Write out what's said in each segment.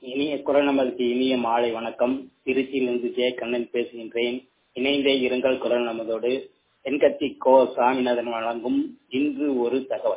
இனிய குரல் நமதுக்கு இனிய மாலை வணக்கம் திருச்சியிலிருந்து ஜெய கண்ணன் பேசுகின்றேன் இணைந்தே இருங்கள் குரல் நமதோடு தென்கட்சி கோ சாமிநாதன் வழங்கும் இன்று ஒரு தகவல்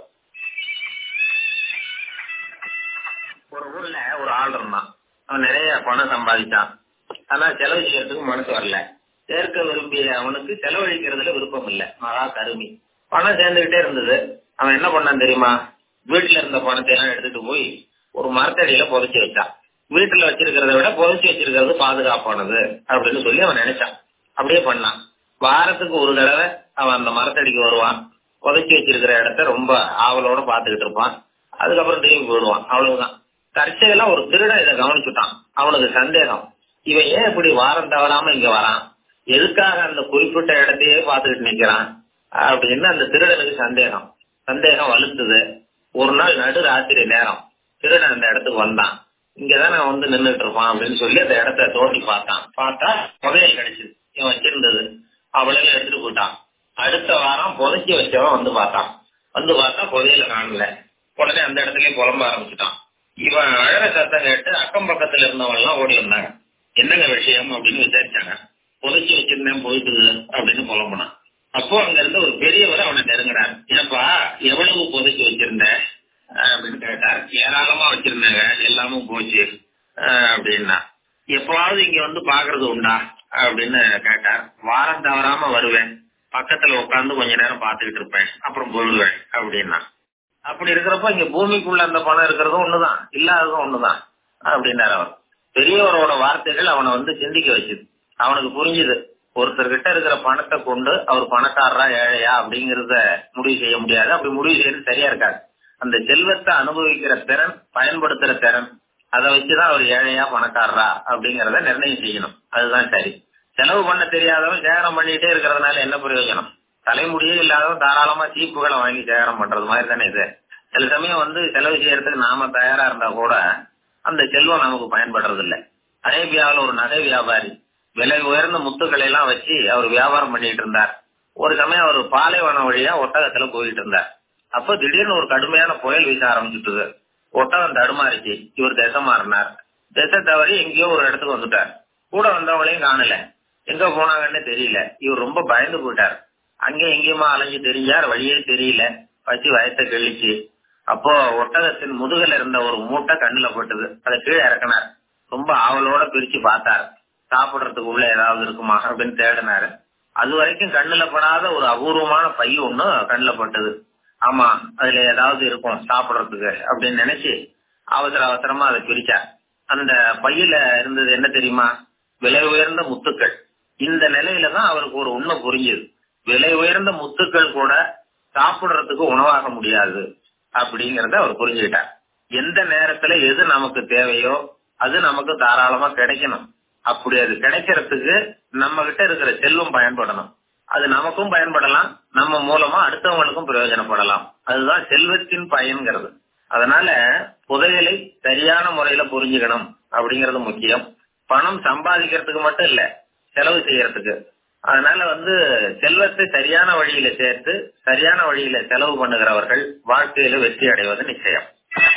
ஒரு ஊர்ல ஒரு ஆள் இருந்தான் அவன் நிறைய பணம் சம்பாதிச்சான் ஆனா செலவு செய்யறதுக்கு மனசு வரல சேர்க்க விரும்பிய அவனுக்கு செலவழிக்கிறதுல விருப்பம் இல்ல மகா கருமி பணம் சேர்ந்துகிட்டே இருந்தது அவன் என்ன பண்ணான் தெரியுமா வீட்டுல இருந்த பணத்தை எல்லாம் எடுத்துட்டு போய் ஒரு மரத்தடியில புதைச்சி வச்சான் வீட்டுல வச்சிருக்கிறத விட புதைச்சி வச்சிருக்கிறது பாதுகாப்பானது அப்படின்னு சொல்லி அவன் நினைச்சான் அப்படியே பண்ணான் வாரத்துக்கு ஒரு தடவை அவன் அந்த மரத்தடிக்கு வருவான் புதைச்சி வச்சிருக்கிற இடத்த ரொம்ப ஆவலோட பாத்துக்கிட்டு இருப்பான் அதுக்கப்புறம் திரும்பி போயிடுவான் அவ்வளவுதான் தற்செயலா ஒரு திருடன் இதை கவனிச்சுட்டான் அவனுக்கு சந்தேகம் இவன் ஏன் இப்படி வாரம் தவறாம இங்க வரான் எதுக்காக அந்த குறிப்பிட்ட இடத்தையே பாத்துக்கிட்டு நிக்கிறான் அப்படின்னு அந்த திருடனுக்கு சந்தேகம் சந்தேகம் வலுத்துது ஒரு நாள் நடு ராத்திரி நேரம் திருடன் அந்த இடத்துக்கு வந்தான் இங்கதான் நான் வந்து நின்றுட்டு இருப்பான் அப்படின்னு சொல்லி அந்த இடத்த தோண்டி பார்த்தான் பார்த்தா புதையல் கிடைச்சது இவன் வச்சிருந்தது அவளையும் எடுத்துட்டு போயிட்டான் அடுத்த வாரம் புதைச்சி வச்சவன் வந்து பார்த்தான் வந்து பார்த்தா புதையல காணல உடனே அந்த இடத்துலயே புலம்ப ஆரம்பிச்சுட்டான் இவன் அழற சத்தம் கேட்டு அக்கம் பக்கத்துல இருந்தவங்க எல்லாம் ஓடி வந்தாங்க என்னங்க விஷயம் அப்படின்னு விசாரிச்சாங்க புதைச்சி வச்சிருந்தேன் போயிட்டு அப்படின்னு புலம்புனான் அப்போ அங்க இருந்து ஒரு பெரியவர் அவனை நெருங்கினார் ஏப்பா எவ்வளவு புதைச்சி வச்சிருந்த அப்படின்னு கேட்டார் ஏராளமா வச்சிருந்தாங்க எல்லாமும் போச்சு அப்படின்னா எப்பவாவது இங்க வந்து பாக்குறது உண்டா அப்படின்னு கேட்டார் வாரம் தவறாம வருவேன் பக்கத்துல உட்காந்து கொஞ்ச நேரம் பாத்துக்கிட்டு இருப்பேன் அப்புறம் போயிடுவேன் அப்படின்னா அப்படி இருக்கிறப்ப இங்க பூமிக்குள்ள அந்த பணம் இருக்கிறதும் ஒண்ணுதான் இல்லாததும் ஒண்ணுதான் அப்படின்னாரு அவர் பெரியவரோட வார்த்தைகள் அவனை வந்து சிந்திக்க வச்சுது அவனுக்கு புரிஞ்சுது ஒருத்தர் கிட்ட இருக்கிற பணத்தை கொண்டு அவர் பணக்காரரா ஏழையா அப்படிங்கறத முடிவு செய்ய முடியாது அப்படி முடிவு செய்யறது சரியா இருக்காது அந்த செல்வத்தை அனுபவிக்கிற திறன் பயன்படுத்துற திறன் அதை வச்சுதான் அவர் ஏழையா பணக்காரரா அப்படிங்கறத நிர்ணயம் செய்யணும் அதுதான் சரி செலவு பண்ண தெரியாதவன் சேகரம் பண்ணிட்டே இருக்கிறதுனால என்ன பிரயோஜனம் தலைமுடியே இல்லாதவன் தாராளமா சீப்புகளை வாங்கி சேகரம் பண்றது மாதிரி தானே இது சில சமயம் வந்து செலவு செய்யறதுக்கு நாம தயாரா இருந்தா கூட அந்த செல்வம் நமக்கு பயன்படுறது இல்ல அரேபியாவில் ஒரு நகை வியாபாரி விலை உயர்ந்த முத்துக்களை எல்லாம் வச்சு அவர் வியாபாரம் பண்ணிட்டு இருந்தார் ஒரு சமயம் அவர் பாலைவனம் வழியா ஒட்டகத்துல போயிட்டு இருந்தார் அப்ப திடீர்னு ஒரு கடுமையான புயல் வீச ஆரம்பிச்சுட்டுது ஒட்டகம் தடுமாறிச்சு இவர் திசை மாறினார் திசை தவறி எங்கேயோ ஒரு இடத்துக்கு வந்துட்டார் கூட வந்தவங்களையும் காணல எங்க போனாங்கன்னு தெரியல இவர் ரொம்ப பயந்து போயிட்டார் அங்க எங்கேயுமா அலைஞ்சு தெரிஞ்சார் வழியே தெரியல வச்சு வயத்தை கழிச்சு அப்போ ஒட்டகத்தின் முதுகுல இருந்த ஒரு மூட்டை கண்ணுல போட்டது அதை கீழே இறக்கினார் ரொம்ப ஆவலோட பிரிச்சு பார்த்தார் சாப்பிடுறதுக்கு உள்ள ஏதாவது இருக்குமா அப்படின்னு தேடினாரு அது வரைக்கும் கண்ணுல படாத ஒரு அபூர்வமான பை ஒண்ணு கண்ணுல பட்டது ஆமா அதுல ஏதாவது இருக்கும் சாப்பிடுறதுக்கு அப்படின்னு நினைச்சு அவசர அவசரமா அதை பிரிச்சார் அந்த பையில இருந்தது என்ன தெரியுமா விலை உயர்ந்த முத்துக்கள் இந்த நிலையில தான் அவருக்கு ஒரு உண்மை புரிஞ்சுது விலை உயர்ந்த முத்துக்கள் கூட சாப்பிடுறதுக்கு உணவாக முடியாது அப்படிங்கறத அவர் புரிஞ்சுக்கிட்டார் எந்த நேரத்துல எது நமக்கு தேவையோ அது நமக்கு தாராளமா கிடைக்கணும் அப்படி அது கிடைக்கிறதுக்கு நம்ம கிட்ட இருக்கிற செல்வம் பயன்படணும் அது நமக்கும் பயன்படலாம் நம்ம மூலமா அடுத்தவங்களுக்கும் பிரயோஜனப்படலாம் அதுதான் செல்வத்தின் பயன்கிறது அதனால புதையலை சரியான முறையில புரிஞ்சுக்கணும் அப்படிங்கறது முக்கியம் பணம் சம்பாதிக்கிறதுக்கு மட்டும் இல்ல செலவு செய்யறதுக்கு அதனால வந்து செல்வத்தை சரியான வழியில சேர்த்து சரியான வழியில செலவு பண்ணுகிறவர்கள் வாழ்க்கையில வெற்றி அடைவது நிச்சயம்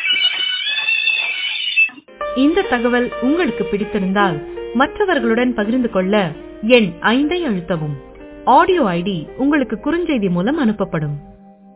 இந்த தகவல் உங்களுக்கு பிடித்திருந்தால் மற்றவர்களுடன் பகிர்ந்து கொள்ள எண் ஐந்தை அழுத்தவும் ஆடியோ ஐடி உங்களுக்கு குறுஞ்செய்தி மூலம் அனுப்பப்படும்